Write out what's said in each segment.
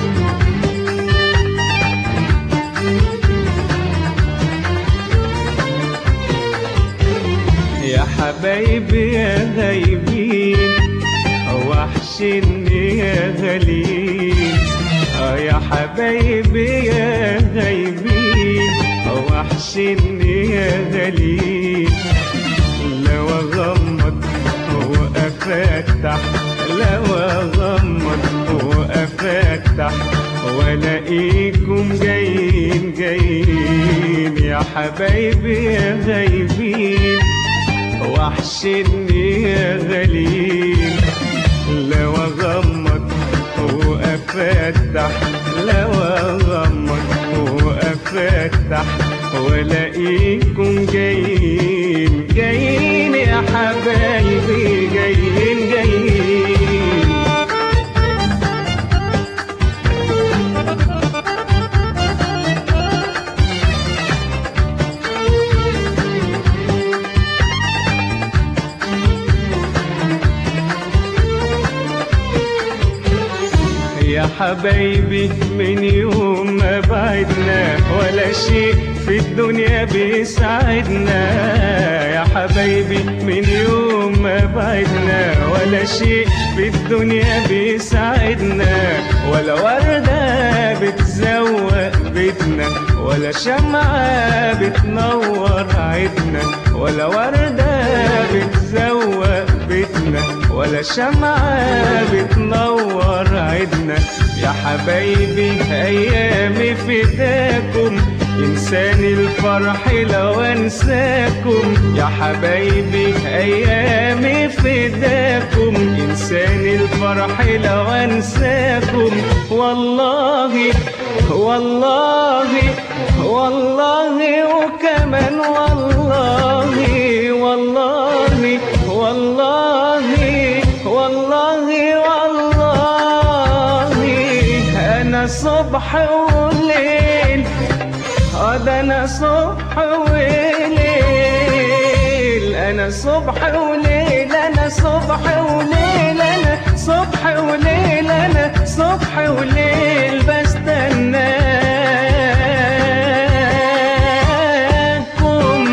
يا حبايبي يا غايبين وحشني يا غاليين اه يا حبايبي يا غايبين وحشني يا غاليين لو اغمض وافتح لو اغمض وافتح والاقيكم جايين جايين يا حبايبي يا غايبين وحشني يا غالين لو اغمض وافتح لو اغمض وافتح والاقيكم جايين جايين يا حبايبي جايين جايين يا حبايبي من يوم ما بعدنا ولا شيء في الدنيا بيسعدنا يا حبايبي من يوم ما بعدنا ولا شيء في الدنيا بيسعدنا ولا وردة بتزوق بيتنا ولا شمعة بتنور عيدنا ولا وردة بتزوق بيتنا ولا شمعة بتنور عيدنا يا حبايبي أيامي فداكم إنسان الفرح لو أنساكم يا حبايبي أيامي فداكم إنسان الفرح لو أنساكم والله والله والله وكمان والله والله والله والله والله أنا صبح وليل آه ده أنا صبح وليل أنا صبح وليل أنا صبح وليل أنا صبح وليل أنا صبح وليل بستناكم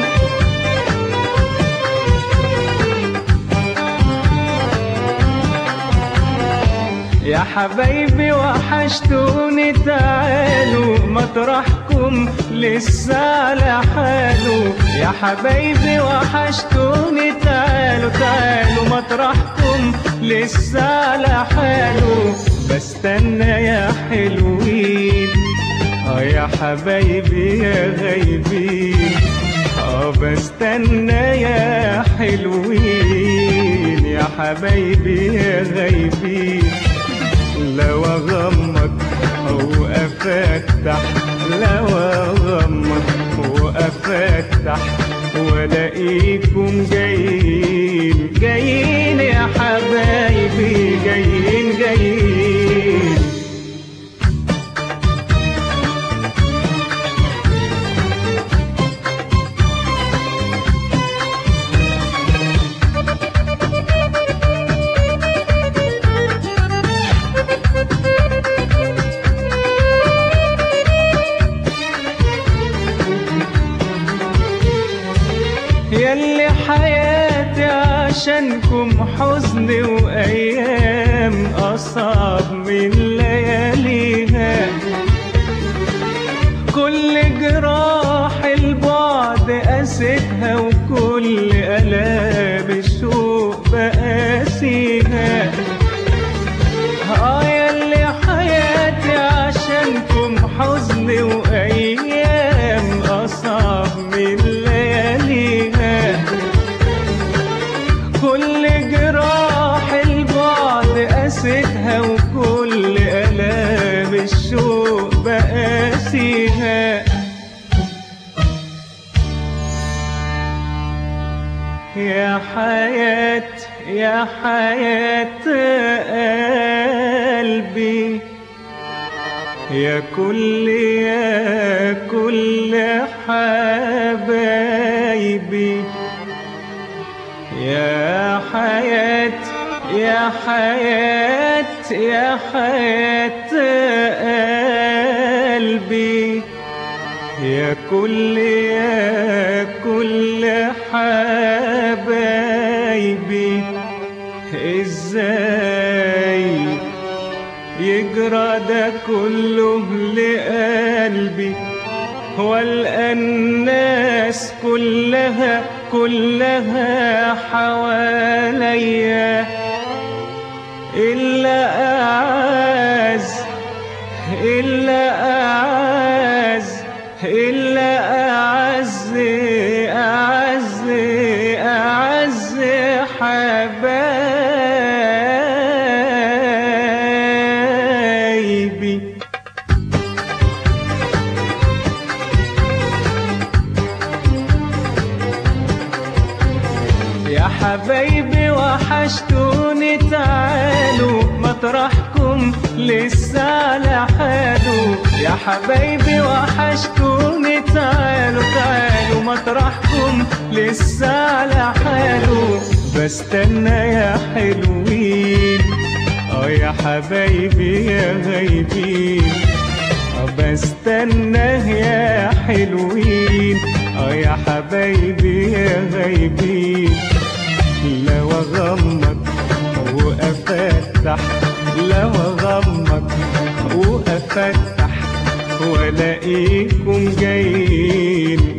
يا حبايبي وحشتوني تعالوا مطرحكم لسه على حاله يا حبايبي وحشتوني تعالوا تعالوا مطرحكم لسه على حاله بستنى يا حلوين اه يا حبايبي يا غايبين اه بستنى يا حلوين يا حبايبي يا غايبين لو اغمض او افتح لو اغمض وافتح والاقيكم جايين جايين يا حبايبي جايين جايين ياللي حياتي عشانكم حزن وأيام أصعب من لياليها كل جراح البعد قاستها وكل آلام الشوق بقاسيها اه ياللي حياتي عشانكم حزن وأيام أصعب من لياليها كل جراح البعد قاستها وكل آلام الشوق بقاسيها يا حياة يا حياة قلبي يا كل يا كل حبايبي يا حياة يا حياة يا حياة يا كل يا كل حبايبي ازاي يجرى ده كله لقلبي والقى الناس كلها كلها حواليا إلا أعز إلا أعز إلا أعز أعز أعز حبايبي يا حبايبي وحشتوني تعالوا مطرحكم لسه على حاله يا حبايبي وحشتوني تعالوا تعالوا مطرحكم لسه على حاله بستنى يا حلوين اه يا حبايبي يا غايبين اه بستنى يا حلوين اه يا حبايبي يا غايبين لو اغمض وافتح لو اغمض وافتح والاقيكم جايين